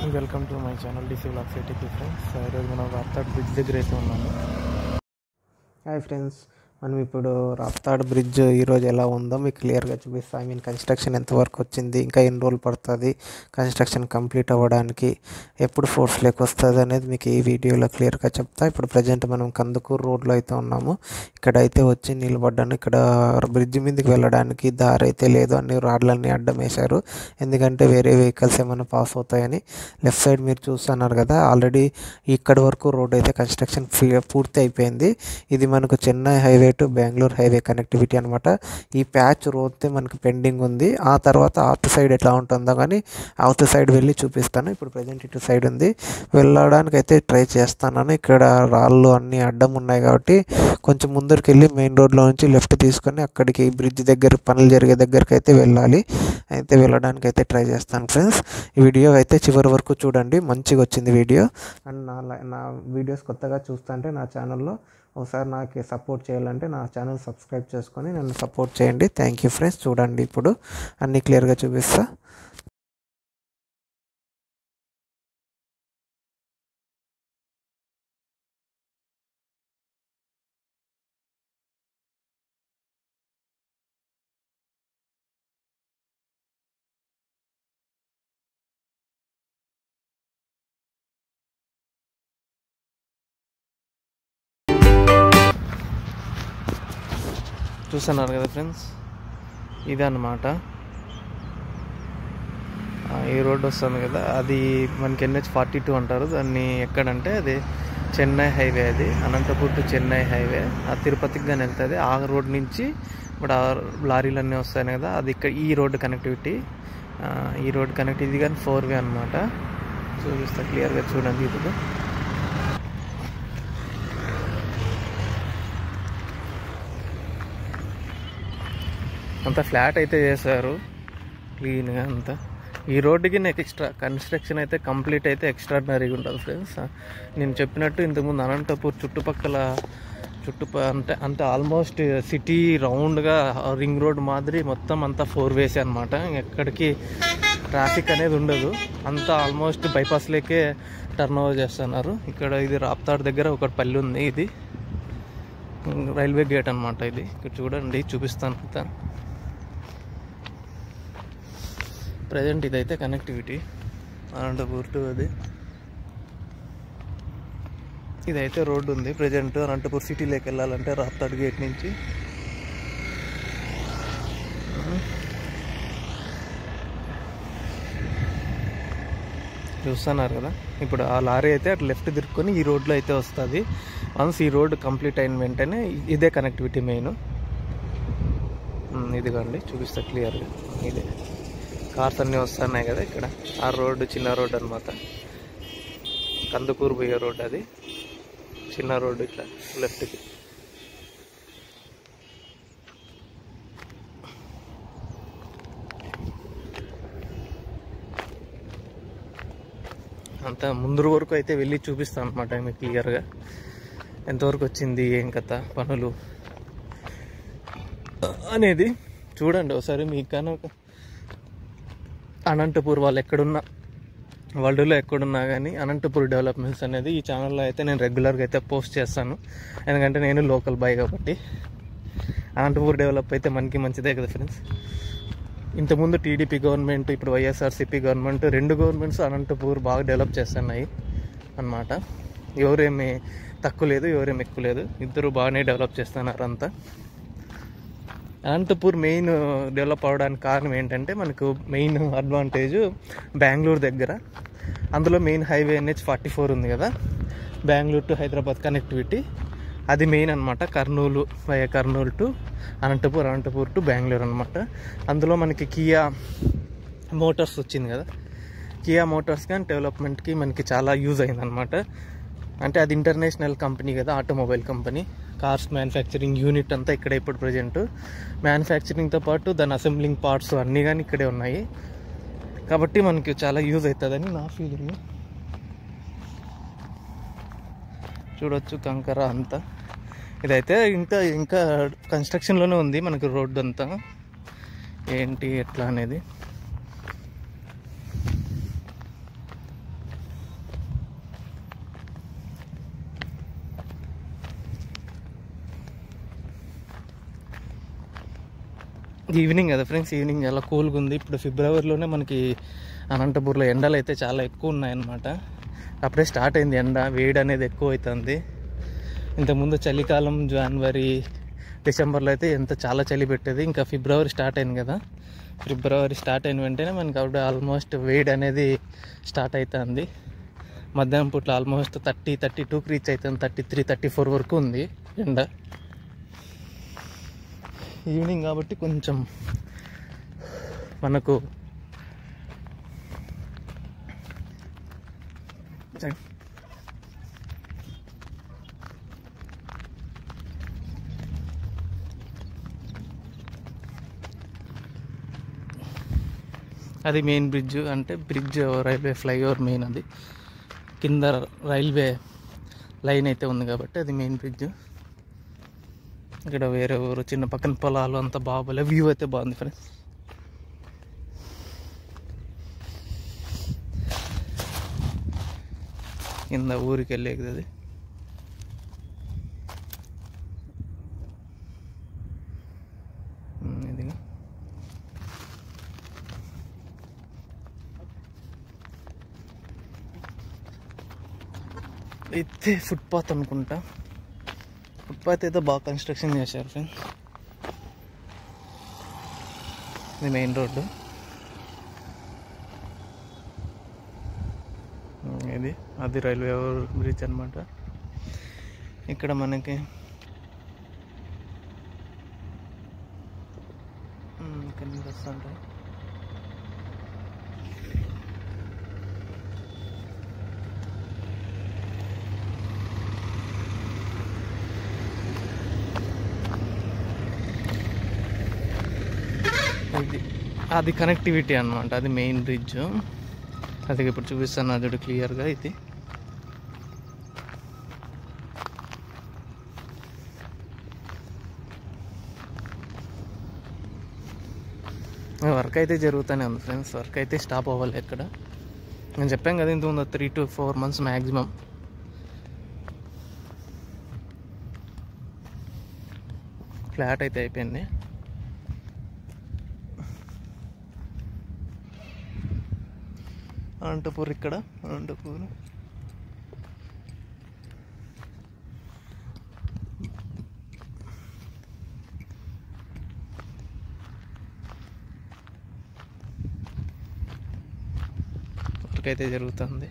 Welcome to my channel DC blog సిటీకి friends ఈరోజు మనం రాప్తాడ్ బ్రిడ్జ్ దగ్గర అయితే ఉన్నాము హాయ్ ఫ్రెండ్స్ మనం ఇప్పుడు రాప్తాడ్ బ్రిడ్జ్ ఈరోజు ఎలా ఉందో మీకు క్లియర్గా చూపిస్తాను ఐ మీన్ కన్స్ట్రక్షన్ ఎంతవరకు వచ్చింది ఇంకా ఎన్ని రోజులు పడుతుంది కన్స్ట్రక్షన్ కంప్లీట్ అవ్వడానికి ఎప్పుడు ఫోర్స్ లేక్ వస్తుంది అనేది మీకు ఈ వీడియోలో క్లియర్గా చెప్తా ఇప్పుడు ప్రజెంట్ మనం కందుకూరు రోడ్లో అయితే ఉన్నాము ఇక్కడ అయితే వచ్చి నిలబడ్డాను ఇక్కడ బ్రిడ్జ్ మీదకి వెళ్ళడానికి దారి అయితే లేదు అన్ని రాడ్లన్నీ అడ్డం వేశారు ఎందుకంటే వేరే వెహికల్స్ ఏమైనా పాస్ అవుతాయని లెఫ్ట్ సైడ్ మీరు చూస్తున్నారు కదా ఆల్రెడీ ఇక్కడ వరకు రోడ్ అయితే కన్స్ట్రక్షన్ పూర్తి అయిపోయింది ఇది మనకు Chennai highway to Bengaluru highway connectivity అనమాట ఈ ప్యాచ్ రోడ్తే మనకు పెండింగ్ ఉంది ఆ తర్వాత అవుట్ సైడ్ ఎట్లా ఉంటుందో కానీ అవుట్ సైడ్ వెళ్ళి చూపిస్తాను ఇప్పుడు ప్రజెంట్ ఇటు సైడ్ ఉంది వెళ్ళడానికి అయితే ట్రై చేస్తాను ఇక్కడ రాళ్ళు అన్నీ అడ్డం ఉన్నాయి కాబట్టి కొంచెం ముందరికి వెళ్ళి మెయిన్ రోడ్లో నుంచి లెఫ్ట్ తీసుకొని అక్కడికి బ్రిడ్జ్ దగ్గర పనులు జరిగే దగ్గరికి అయితే వెళ్ళాలి అయితే వెళ్ళడానికి అయితే ట్రై చేస్తాను ఫ్రెండ్స్ ఈ వీడియో అయితే చివరి వరకు చూడండి మంచిగా వచ్చింది వీడియో అండ్ నా లై- నా వీడియోస్ కొత్తగా చూస్తుంటే నా ఛానల్లో ఒకసారి నాకు సపోర్ట్ చేయాలంటే నా ఛానల్ సబ్స్క్రైబ్ చేసుకొని నన్ను సపోర్ట్ చేయండి థ్యాంక్ యూ ఫ్రెండ్స్ చూడండి ఇప్పుడు అన్నీ క్లియర్గా చూపిస్తా చూస్తున్నారు కదా ఫ్రెండ్స్ ఇదే అన్నమాట ఆ, ఈ రోడ్ వస్తుంది కదా అది మనకి ఎన్హెచ్ ఫార్టీ టూ అంటారు దాన్ని ఎక్కడంటే అది చెన్నై హైవే అది అనంతపూర్ టు చెన్నై హైవే ఆ తిరుపతికి కానీ వెళ్తుంది ఆ రోడ్ నుంచి ఇప్పుడు ఆ లారీలు అన్నీ వస్తాయి కదా అది ఇక్కడ ఈ రోడ్ కనెక్టివిటీ ఆ, ఈ రోడ్ కనెక్టివిటీ కానీ ఫోర్ వే అనమాట చూపిస్తా క్లియర్గా చూడండి ఇప్పుడు అంతా ఫ్లాట్ అయితే చేశారు క్లీన్గా అంతా ఈ రోడ్డుకి నాకు ఎక్స్ట్రా కన్స్ట్రక్షన్ అయితే కంప్లీట్ అయితే ఎక్స్ట్రాడినరీగా ఉంటుంది ఫ్రెండ్స్ నేను చెప్పినట్టు ఇంతకుముందు అనంతపూర్ చుట్టుపక్కల చుట్టుప అంటే అంటే ఆల్మోస్ట్ సిటీ రౌండ్గా రింగ్ రోడ్ మాదిరి మొత్తం అంతా ఫోర్ వేసే అనమాట ఎక్కడికి ట్రాఫిక్ అనేది ఉండదు అంతా ఆల్మోస్ట్ బైపాస్ లేకే టర్న్ ఓవర్ చేస్తున్నారు ఇక్కడ ఇది రాప్తాడ్ దగ్గర ఒక పల్లె ఉంది ఇది రైల్వే గేట్ అనమాట ఇది ఇక్కడ చూడండి చూపిస్తాను అంతా ప్రజెంట్ ఇదైతే కనెక్టివిటీ అనంతపూర్ టు అది ఇదైతే రోడ్డు ఉంది ప్రజెంట్ అనంతపూర్ సిటీలోకి వెళ్ళాలంటే రాప్తాడ్ గేట్ నుంచి చూస్తున్నారు కదా ఇప్పుడు ఆ లారీ అయితే అటు లెఫ్ట్ తిరుక్కొని ఈ రోడ్లో అయితే వస్తుంది వన్స్ ఈ రోడ్ కంప్లీట్ అయిన వెంటనే ఇదే కనెక్టివిటీ మెయిన్ ఇదిగోండి చూపిస్తా క్లియర్గా ఇదే కార్స్ అన్నీ వస్తున్నాయి కదా ఇక్కడ ఆ రోడ్డు చిన్న రోడ్ అనమాట కందుకూరు పోయే రోడ్ అది చిన్న రోడ్డు ఇట్లా లెఫ్ట్కి అంత ముందు వరకు అయితే వెళ్ళి చూపిస్తాను అనమాట మీకు క్లియర్గా ఎంతవరకు వచ్చింది ఏం కథ పనులు అనేది చూడండి ఒకసారి మీకు కానీ ఒక అనంతపూర్ వాళ్ళు ఎక్కడున్నా వరల్డ్లో ఎక్కడున్నా కానీ అనంతపూర్ డెవలప్మెంట్స్ అనేది ఈ ఛానల్లో అయితే నేను రెగ్యులర్గా అయితే పోస్ట్ చేస్తాను ఎందుకంటే నేను లోకల్ బాయ్ కాబట్టి అనంతపూర్ డెవలప్ అయితే మనకి మంచిదే కదా ఫ్రెండ్స్ ఇంతకుముందు టీడీపీ గవర్నమెంట్ ఇప్పుడు వైఎస్ఆర్సీపీ గవర్నమెంట్ రెండు గవర్నమెంట్స్ అనంతపూర్ బాగా డెవలప్ చేస్తున్నాయి అన్నమాట ఎవరేమి తక్కువ లేదు ఎవరేమి ఎక్కువ లేదు ఇద్దరు బాగానే డెవలప్ చేస్తున్నారు అంతా అనంతపూర్ మెయిన్ డెవలప్ అవడానికి కారణం ఏంటంటే మనకు మెయిన్ అడ్వాంటేజ్ బెంగళూరు దగ్గర అందులో main highway NH forty four ఉంది కదా బెంగళూరు టు హైదరాబాద్ కనెక్టివిటీ అది మెయిన్ అనమాట Kurnool via Kurnool to Anantapur Anantapur to Bengaluru అనమాట అందులో మనకి కియా మోటార్స్ వచ్చింది కదా కియా మోటార్స్ కానీ డెవలప్మెంట్కి మనకి చాలా యూజ్ అయిందనమాట అంటే అది ఇంటర్నేషనల్ కంపెనీ కదా automobile company cars manufacturing unit అంతా ఇక్కడే ఇప్పుడు ప్రజెంట్ మ్యానుఫ్యాక్చరింగ్తో పాటు దాని అసెంబ్లింగ్ పార్ట్స్ అన్నీ కానీ ఇక్కడే ఉన్నాయి కాబట్టి మనకి చాలా యూజ్ అవుతుందని నా ఫీలింగ్ చూడొచ్చు కంకర అంతా ఇదైతే ఇంకా ఇంకా కన్స్ట్రక్షన్లోనే ఉంది మనకి రోడ్డు అంతా ఏంటి ఎట్లా అనేది ఈవినింగ్ కదా ఫ్రెండ్స్ ఈవినింగ్ చాలా కూల్గా ఉంది ఇప్పుడు ఫిబ్రవరిలోనే మనకి అనంతపూర్లో ఎండలు అయితే చాలా ఎక్కువ ఉన్నాయన్నమాట అప్పుడే స్టార్ట్ అయింది ఎండ వేడి అనేది ఎక్కువ అవుతుంది ఇంతకుముందు చలికాలం జనవరి డిసెంబర్లో అయితే ఎంత చాలా చలి పెట్టేది ఇంకా ఫిబ్రవరి స్టార్ట్ అయింది కదా ఫిబ్రవరి స్టార్ట్ అయిన వెంటనే మనకి అప్పుడు ఆల్మోస్ట్ వేడి అనేది స్టార్ట్ అవుతుంది మధ్యాహ్నం పూట్ల ఆల్మోస్ట్ థర్టీ థర్టీ టూకి రీచ్ అవుతుంది థర్టీ త్రీ థర్టీ ఫోర్ వరకు ఉంది ఎండ ఈవినింగ్ కాబట్టి కొంచెం మనకు అది మెయిన్ బ్రిడ్జ్ అంటే బ్రిడ్జ్ రైల్వే ఫ్లైఓవర్ మెయిన్ అది కింద రైల్వే లైన్ అయితే ఉంది కాబట్టి అది మెయిన్ బ్రిడ్జ్ ఇక్కడ వేరే ఊరు చిన్న పక్కన పొలాలు అంతా బాగోలే వ్యూ అయితే బాగుంది ఫ్రెండ్స్ కింద ఊరికి వెళ్ళేది అది ఉమ్, ఇదిగో అయితే ఫుట్పాత్ అనుకుంటా ఫుట్పాత్ అయితే బాగా కన్స్ట్రక్షన్ చేశారు ఫ్రెండ్స్ ఇది మెయిన్ రోడ్డు ఉమ్, ఇది అది రైల్వే బ్రిడ్జ్ అనమాట ఇక్కడ మనకి ఉమ్, ఇక్కడ నుంచి వస్తుంటాయి ఇది అది కనెక్టివిటీ అన్నమాట అది మెయిన్ బ్రిడ్జ్ అది ఇప్పుడు చూపిస్తాను అది క్లియర్గా ఇది వర్క్ అయితే జరుగుతూనే ఉంది ఫ్రెండ్స్ వర్క్ అయితే స్టాప్ అవ్వాలి ఎక్కడ నేను చెప్పాను కదా ఇంత ఉందో three to four months maximum flat అయితే అయిపోయింది అనంతపూర్ ఇక్కడ అనంతపూర్ వర్క్ అయితే జరుగుతుంది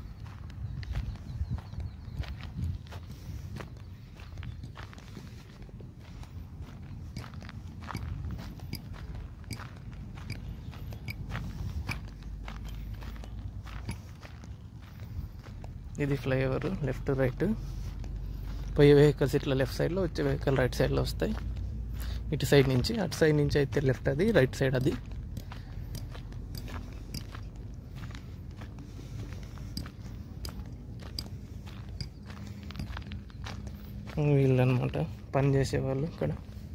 ఇది ఫ్లైఓవర్ లెఫ్ట్ రైట్ పోయే వెహికల్స్ ఇట్లా లెఫ్ట్ సైడ్లో వచ్చే వెహికల్ రైట్ సైడ్లో వస్తాయి ఇటు సైడ్ నుంచి అటు సైడ్ నుంచి అయితే లెఫ్ట్ అది రైట్ సైడ్ అది వీళ్ళు అనమాట పని చేసేవాళ్ళు ఇక్కడ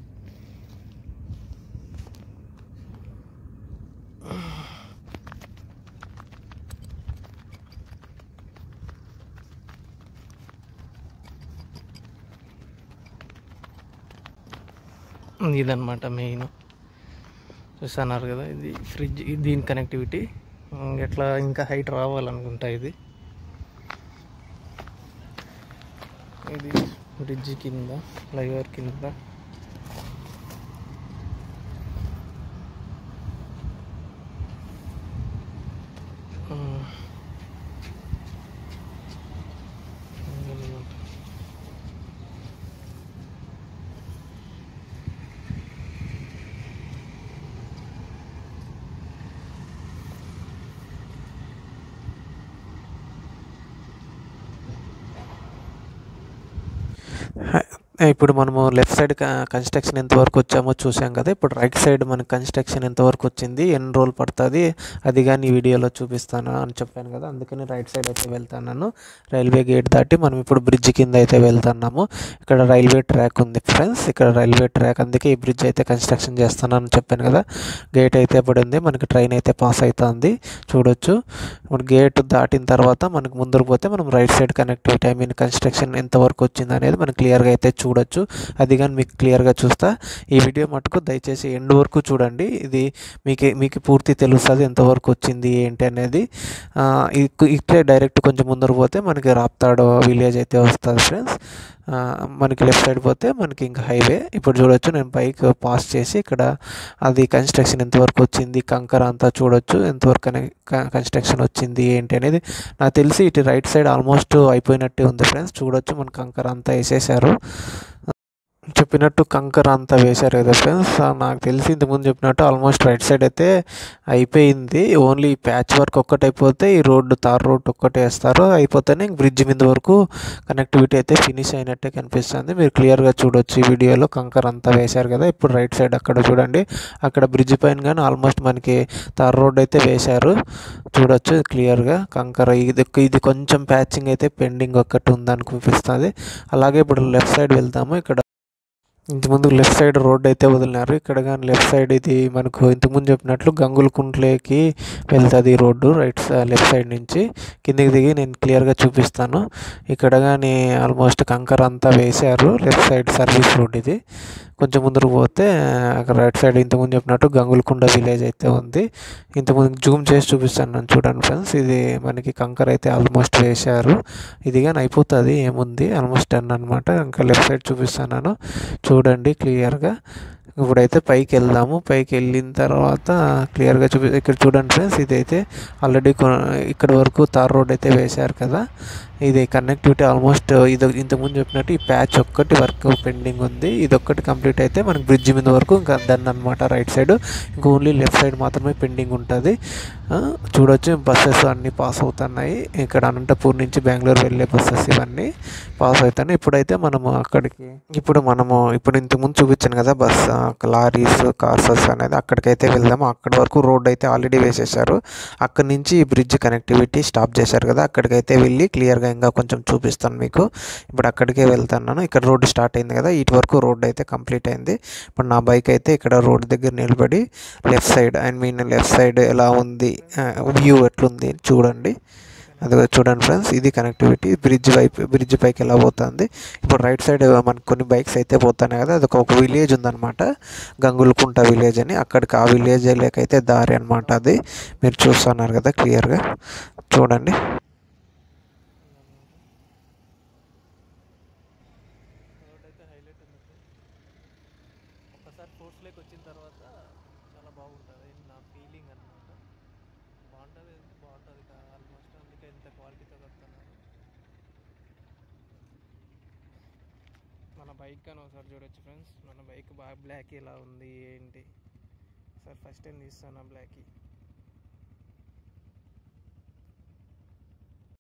ఇదన్నమాట మెయిన్ చూస్తున్నారు కదా ఇది ఫ్రిడ్జ్ ఇది దీని కనెక్టివిటీ ఎట్లా ఇంకా హైట్ రావాలనుకుంటా ఇది ఇది బ్రిడ్జ్ కింద ఫ్లైఓవర్ కింద ఉమ్. ఇదన్నమాట. ఇప్పుడు మనము లెఫ్ట్ సైడ్ కన్స్ట్రక్షన్ ఎంతవరకు వచ్చామో చూసాం కదా ఇప్పుడు రైట్ సైడ్ మనకి కన్స్ట్రక్షన్ ఎంతవరకు వచ్చింది ఎన్ని రోజులు పడుతుంది అది కానీ ఈ వీడియోలో చూపిస్తాను అని చెప్పాను కదా అందుకని రైట్ సైడ్ అయితే వెళ్తున్నాను రైల్వే గేట్ దాటి మనం ఇప్పుడు బ్రిడ్జ్ కింద అయితే వెళ్తున్నాము ఇక్కడ రైల్వే ట్రాక్ ఉంది ఫ్రెండ్స్ ఇక్కడ రైల్వే ట్రాక్ అందుకే ఈ బ్రిడ్జ్ అయితే కన్స్ట్రక్షన్ చేస్తున్నాను చెప్పాను కదా గేట్ అయితే పడింది మనకి ట్రైన్ అయితే పాస్ అవుతుంది చూడొచ్చు ఇప్పుడు గేట్ దాటిన తర్వాత మనకు ముందరకు పోతే మనం right side connectivity I mean construction ఎంతవరకు వచ్చింది అనేది మనం క్లియర్గా అయితే చూడొచ్చు చూడొచ్చు అది కానీ మీకు క్లియర్గా చూస్తా ఈ వీడియో మటుకు దయచేసి ఎండ్ వరకు చూడండి ఇది మీకు మీకు పూర్తి తెలుస్తుంది ఎంతవరకు వచ్చింది ఏంటి అనేది ఆ, ఇక్- ఇట్లే డైరెక్ట్ కొంచెం ముందర పోతే మనకి రాప్తాడు విలేజ్ అయితే వస్తుంది ఫ్రెండ్స్ ఆ, మనకి లెఫ్ట్ సైడ్ పోతే మనకి ఇంకా హైవే ఇప్పుడు చూడొచ్చు నేను బైక్ పాస్ చేసి ఇక్కడ అది కన్స్ట్రక్షన్ ఎంతవరకు వచ్చింది కంకర అంతా చూడొచ్చు ఎంతవరకు అనే కన్స్ట్రక్షన్ వచ్చింది ఏంటి అనేది నాకు తెలిసి ఇటు రైట్ సైడ్ ఆల్మోస్ట్ అయిపోయినట్టే ఉంది ఫ్రెండ్స్ చూడొచ్చు మన కంకర అంతా వేసేసారు చెప్పినట్టు కంకర అంతా వేశారు కదా ఫ్రెండ్స్ ఆ, నాకు తెలిసి ఇంతకుముందు చెప్పినట్టు ఆల్మోస్ట్ రైట్ సైడ్ అయితే అయిపోయింది ఓన్లీ ప్యాచ్ వర్క్ ఒక్కటి అయిపోతే ఈ రోడ్డు తార్ రోడ్ ఒక్కటే వేస్తారు అయిపోతేనే బ్రిడ్జ్ మీద వరకు కనెక్టివిటీ అయితే ఫినిష్ అయినట్టే కనిపిస్తుంది మీరు క్లియర్గా చూడొచ్చు ఈ వీడియోలో కంకర అంతా వేశారు కదా ఇప్పుడు రైట్ సైడ్ అక్కడ చూడండి అక్కడ బ్రిడ్జ్ పైన కానీ ఆల్మోస్ట్ మనకి తార్ రోడ్ అయితే వేశారు చూడొచ్చు క్లియర్గా కంకర ఇది ఇది కొంచెం ప్యాచింగ్ అయితే పెండింగ్ ఒక్కటి ఉందనిపిస్తుంది అలాగే ఇప్పుడు లెఫ్ట్ సైడ్ వెళ్తాము ఇక్కడ ఇంతకుముందు లెఫ్ట్ సైడ్ రోడ్ అయితే వదిలినారు ఇక్కడ కానీ లెఫ్ట్ సైడ్ ఇది మనకు ఇంతకుముందు చెప్పినట్లు గంగుల కుంట్లేకి వెళ్తుంది ఈ road right side left side నుంచి కిందికి దిగి నేను క్లియర్గా చూపిస్తాను ఇక్కడ కానీ ఆల్మోస్ట్ కంకర అంతా వేశారు లెఫ్ట్ సైడ్ సర్వీస్ రోడ్ ఇది కొంచెం ముందుకు పోతే అక్కడ రైట్ సైడ్ ఇంతకుముందు చెప్పినట్టు గంగులకుండ విలేజ్ అయితే ఉంది ఇంతకుముందు జూమ్ చేసి చూపిస్తాను నేను చూడండి ఫ్రెండ్స్ ఇది మనకి కంకర అయితే ఆల్మోస్ట్ వేశారు ఇది కానీ అయిపోతుంది ఏముంది ఆల్మోస్ట్ డన్ అనమాట ఇంకా లెఫ్ట్ సైడ్ చూపిస్తాను చూడండి క్లియర్గా ఇప్పుడైతే పైకి వెళ్దాము పైకి వెళ్ళిన తర్వాత క్లియర్గా చూపి ఇక్కడ చూడండి ఫ్రెండ్స్ ఇదైతే ఆల్రెడీ ఇక్కడ వరకు తార్ రోడ్ అయితే వేశారు కదా ఇది కనెక్టివిటీ ఆల్మోస్ట్ ఇది ఇంతకుముందు చెప్పినట్టు ఈ ప్యాచ్ ఒక్కటి వర్క్ పెండింగ్ ఉంది ఇది ఒక్కటి కంప్లీట్ అయితే మనకి బ్రిడ్జ్ మీద వరకు ఇంకా దన్ అనమాట రైట్ సైడ్ ఇంకా ఓన్లీ లెఫ్ట్ సైడ్ మాత్రమే పెండింగ్ ఉంటుంది ఆ, చూడొచ్చు బస్సెస్ అన్నీ పాస్ అవుతున్నాయి ఇక్కడ అనంతపూర్ నుంచి బెంగళూరు వెళ్ళే బస్సెస్ ఇవన్నీ పాస్ అవుతున్నాయి ఇప్పుడైతే మనము అక్కడికి ఇప్పుడు మనము ఇప్పుడు ఇంతకుముందు చూపించాను కదా బస్ ఆ, లారీస్ కార్స్ అనేది అక్కడికైతే వెళ్దాము అక్కడ వరకు రోడ్ అయితే ఆల్రెడీ వేసేసారు అక్కడి నుంచి ఈ బ్రిడ్జ్ కనెక్టివిటీ స్టాప్ చేశారు కదా అక్కడికైతే వెళ్ళి క్లియర్గా ఇంకా కొంచెం చూపిస్తాను మీకు ఇప్పుడు అక్కడికే వెళ్తున్నాను ఇక్కడ రోడ్డు స్టార్ట్ అయింది కదా ఇటు వరకు రోడ్ అయితే కంప్లీట్ అయింది ఇప్పుడు నా బైక్ అయితే ఇక్కడ రోడ్ దగ్గర నిలబడి left side I mean left side ఎలా ఉంది వ్యూ ఎట్లుంది చూడండి అది చూడండి ఫ్రెండ్స్ ఇది కనెక్టివిటీ బ్రిడ్జ్ వైపు బ్రిడ్జ్ పైకి ఎలా పోతుంది ఇప్పుడు రైట్ సైడ్ మనకు కొన్ని బైక్స్ అయితే పోతున్నాయి కదా అది ఒక విలేజ్ ఉందన్నమాట గంగులకుంట విలేజ్ అని అక్కడికి ఆ విలేజ్ లేకైతే దారి అనమాట అది మీరు చూస్తున్నారు కదా క్లియర్గా చూడండి రోడ్ అయితే హైలైట్ ఉంది ఒక్కసారి ఫోర్స్ లేక్ వచ్చిన తర్వాత చాలా బాగుంటుంది నా ఫీలింగ్ అనమాట బాగుంటుంది అంటే బాగుంటుంది ఆల్మోస్ట్ అందుకే ఇంత క్వాలిటీతో కడుతున్నారు మన బైక్ కానీ ఒకసారి చూడొచ్చు ఫ్రెండ్స్ మన బైక్ బాగా బ్లాక్ ఎలా ఉంది ఏంటి సార్ ఫస్ట్ టైం తీస్తాను బ్లాక్